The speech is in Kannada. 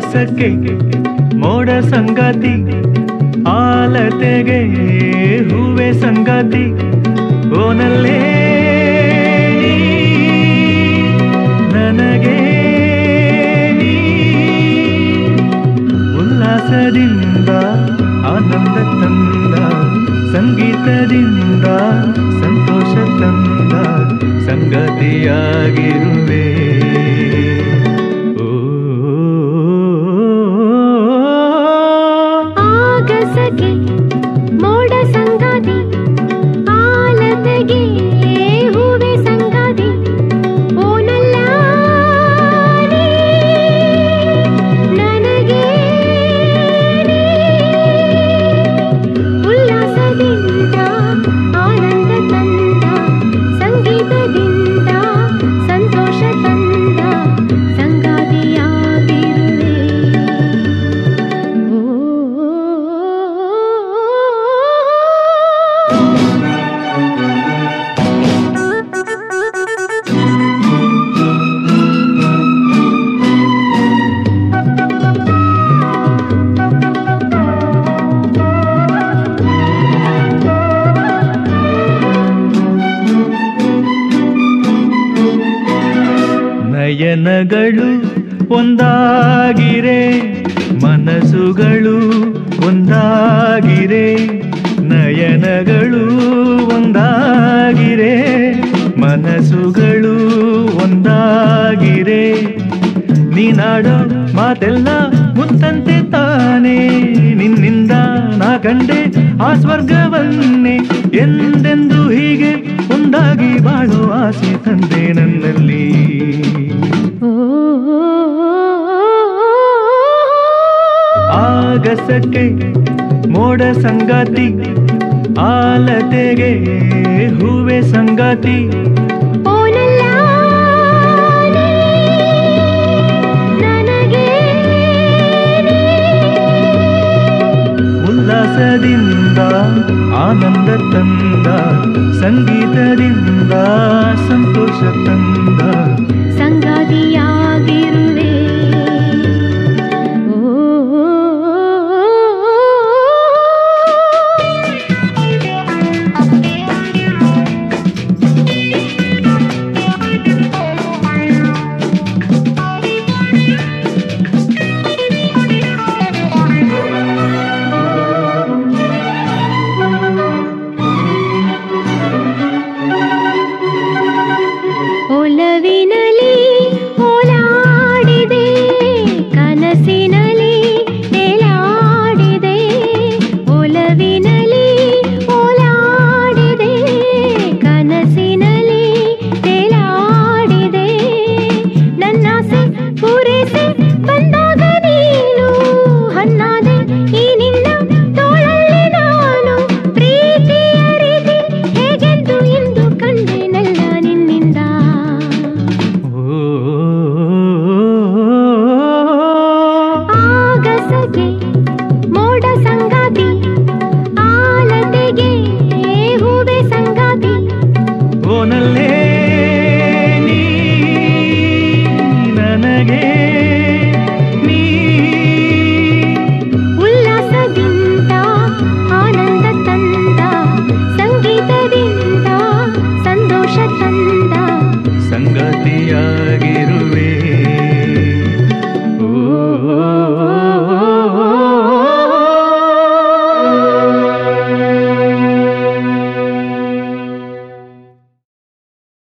ಆಗಸಕ್ಕೆ ಮೋಡ ಸಂಗಾತಿ ಆಲತೆಗೆ ಹೂವೆ ಸಂಗಾತಿ ಓನಲ್ಲೇ ನೀ ನನಗೆ ನೀ ಉಲ್ಲಾಸದಿಂದ ಆನಂದ ತಂದ ಸಂಗೀತದಿಂದ ಸಂತೋಷ ತಂದ ಸಂಗತಿಯಾಗಿರುವೆ ಓ ಆಗಸಗೆ ಮೋಡ ಸಂಗಾತಿ ಆಲತೆಗೆ ಹೂವೆ ಸಂಗಾತಿ ಓನಲ್ಲ ನೀ ನನಗೆ ನೀ. ಉಲ್ಲಾಸದಿಂದ ಆನಂದ ತಂದ ಸಂಗೀತದಿಂದ ಸಂತೋಷ ತಂದ ಸಂಗಾತಿಯಾಗಿರುವೆ ನಯನಗಳು ಒಂದಾಗಿರೆ ಮನಸ್ಸುಗಳು ಒಂದಾಗಿರೆ ನಯನಗಳು ಒಂದಾಗಿರೆ ಮನಸ್ಸುಗಳು ಒಂದಾಗಿರೆ ನೀನಾಡೋ ಮಾತೆಲ್ಲ ಮುತ್ತಂತೆ ತಾನೇ ನಿನ್ನಿಂದ ನಾ ಕಂಡೆ ಆ ಸ್ವರ್ಗವನ್ನೇ ಎಂದೆಂದು ಹೀಗೆ ಒಂದಾಗಿ ಬಾಳೋ ಆಸೆ ತಂದೆ ನನ್ನಲ್ಲಿ ಆಗಸಕ್ಕೆ ಮೋಡ ಸಂಗಾತಿ ಆಲತೆಗೆ ಹೂವೆ ಸಂಗಾತಿ ಓನಲ್ಲ ನೀ ನನಗೆ ನೀ. ಉಲ್ಲಾಸದಿಂದ ಆನಂದ ತಂದ ಸಂಗೀತದಿಂದ ಸಂತೋಷ ತಂದ